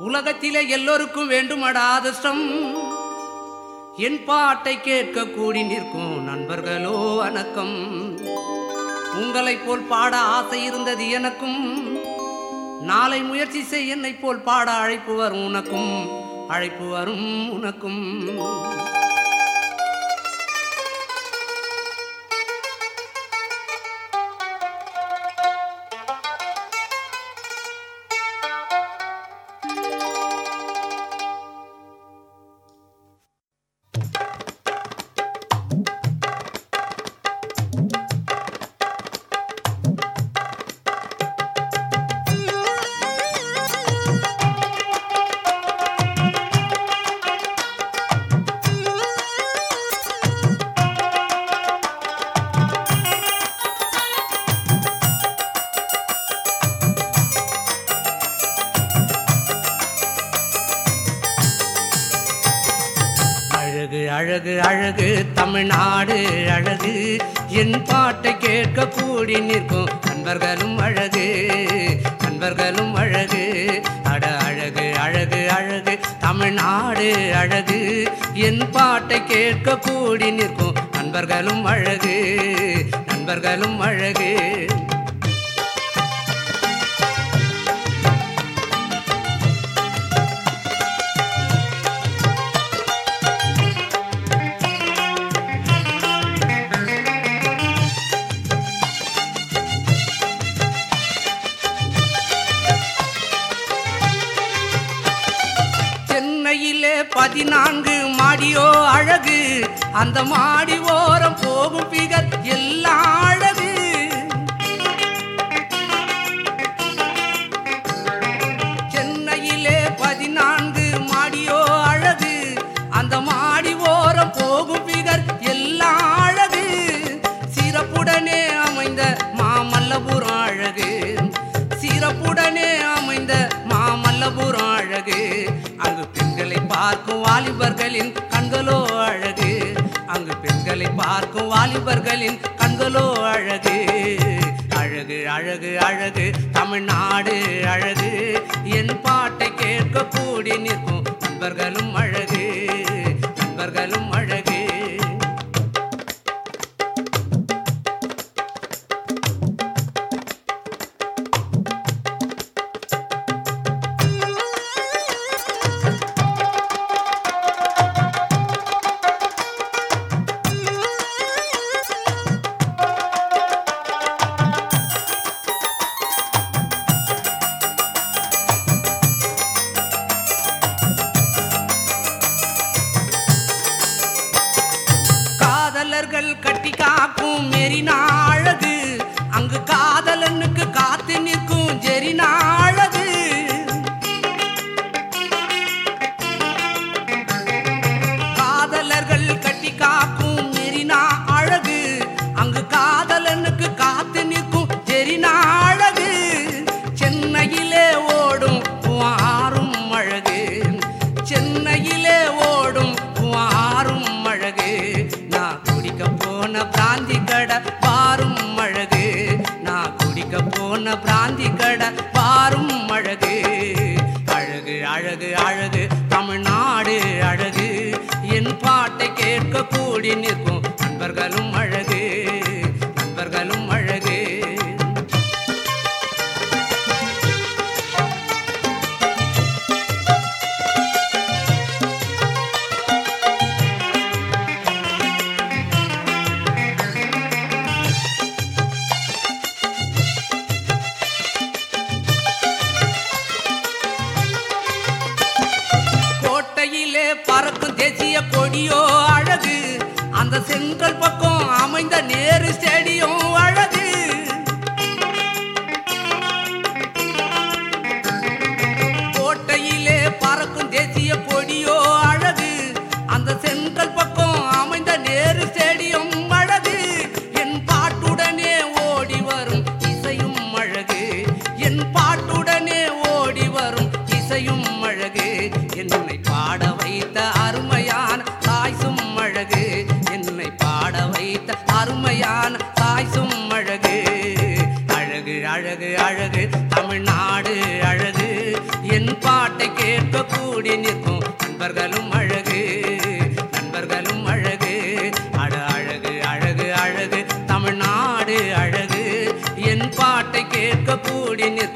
உலகத்திலே எல்லோருக்கும் வேண்டுமடா அதிர்ஷ்டம் என் பாட்டை கேட்க கூடி நிற்கும் நண்பர்களோ வணக்கம் உங்களைப் போல் பாட ஆசை இருந்தது எனக்கும் நாளை முயற்சி செய் என்னைப் போல் பாட அழைப்பு வரும் உனக்கும் அழைப்பு வரும் உனக்கும் அழகு அழகு அழகு தமிழ்நாடு அழகு என் பாட்டை கேட்க கூடி நிற்கும் நண்பர்களும் அழகு நண்பர்களும் அழகு அட அழகு அழகு அழகு தமிழ்நாடு அழகு என் பாட்டை கேட்க கூடி நிற்கும் நண்பர்களும் அழகு நண்பர்களும் அழகு சென்னையிலே பதினான்கு மாடியோ அழகு அந்த மாடி ஓரம் போகும் பிகர் எல்லாம் அழகு சென்னையிலே பதினான்கு மாடியோ அழகு அந்த மாடி ஓரம் போகும் பிகர் எல்லாம் அழகு சிறப்புடனே அமைந்த மாமல்லபுரம் அழகு சிறப்புடனே அமைந்த மாமல்லபுரம் அழகு அங்கு பெண்களை பார்க்கும் வாலிபர்களின் கண்களோ அழகு அங்கு பெண்களை பார்க்கும் வாலிபர்களின் கண்களோ அழகு அழகு அழகு அழகு தமிழ்நாடு அழகு என் பாட்டை கேட்க கூடி நிற்கும் நண்பர்களும் அழகு நண்பர்களும் அழகு காதலர்கள் கட்டி காக்கும் மெரினா அழகு அங்கு காதலனுக்கு காத்து நிற்கும் ஜெரினா அழகு காதலர்கள் கட்டி காக்கும் மெரினா அழகு அங்கு காதலனுக்கு காத்து நிற்கும் ஜெரினா அழகு சென்னையிலே ஓடும் ஆறும் அழகு சென்னையிலே ஓடும் ஆறும் அழகு நான் குடிக்க போன பிராந்தி கடை பாரும் அழகு நான் குடிக்க போன பிராந்தி கடை பாரும் அழகு அழகு அழகு அழகு தமிழ்நாடு அழகு என் பாட்டை கேட்க கூடி நிற்கும் நண்பர்களும் அழகு நண்பர்களும் அழகு கோட்டையிலே பறக்கும் தேசிய கொடியோ அழகு அந்த செங்கல் பக்கம் அமைந்த நேரு ஸ்டேடியம் அழகு கோட்டையிலே பறக்கும் தேசிய கொடியோ அழகு அந்த செங்கல் பக்கம் அமைந்த நேரு ஸ்டேடியம் அழகு என் பாட்டுடனே ஓடி வரும் இசையும் அழகு என் பாட்டுடனே ஓடி வரும் இசையும் அழகு என்னை பாட வைத்த அருமையான தாய்சும் அழகு என்னை பாட வை அழகு நண்பர்களும் அழகு அட அழகு அழகு அழகு தமிழ்நாடு அழகு என் பாட்டை கேட்க கூடி நிற்கும்